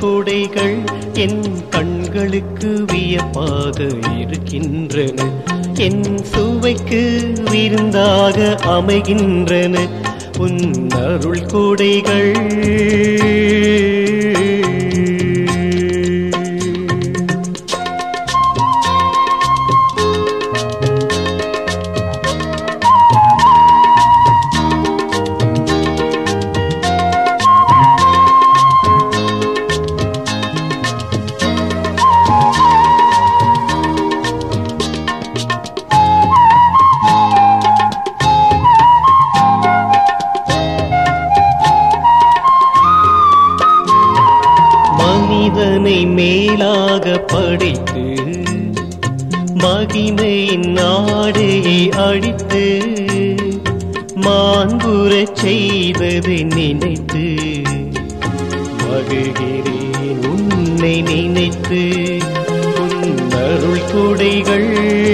கூடைகள் என் கண்களுக்கு வியப்பாக இருக்கின்றன என் சுவைக்கு விருந்தாக அமைகின்றன உன் அருள் கூடைகள் மனிதனை மேலாக படைத்து மகிமையின் நாடையை அழித்து மாண்புறச் செய்ததை நினைத்து மகிழ்கிறேன் உன்னை நினைத்து உன் அருள் கொடைகள்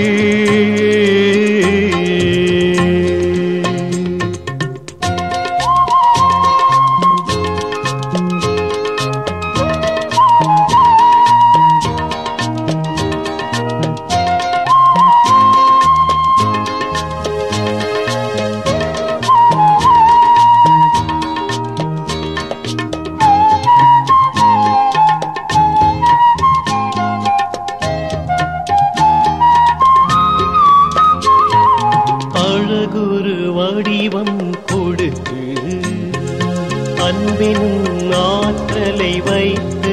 அழகுரு வடிவம் கொடுத்து அன்பினும் ஆற்றலை வைத்து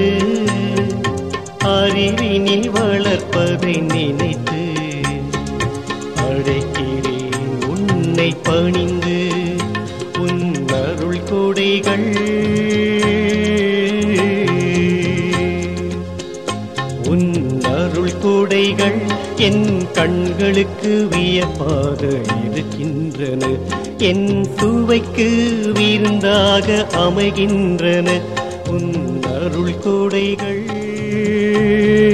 அறிவினில் வளர்ப்பதை நினைத்து அழைக்கிறேன் உன்னை பணிந்து உன் அருள் கொடைகள் உன் அருள் கூடைகள் என் கண்களுக்கு வியப்பாக இருக்கின்றன என் சுவைக்கு விருந்தாக அமைகின்றன உன் அருள் கூடைகள்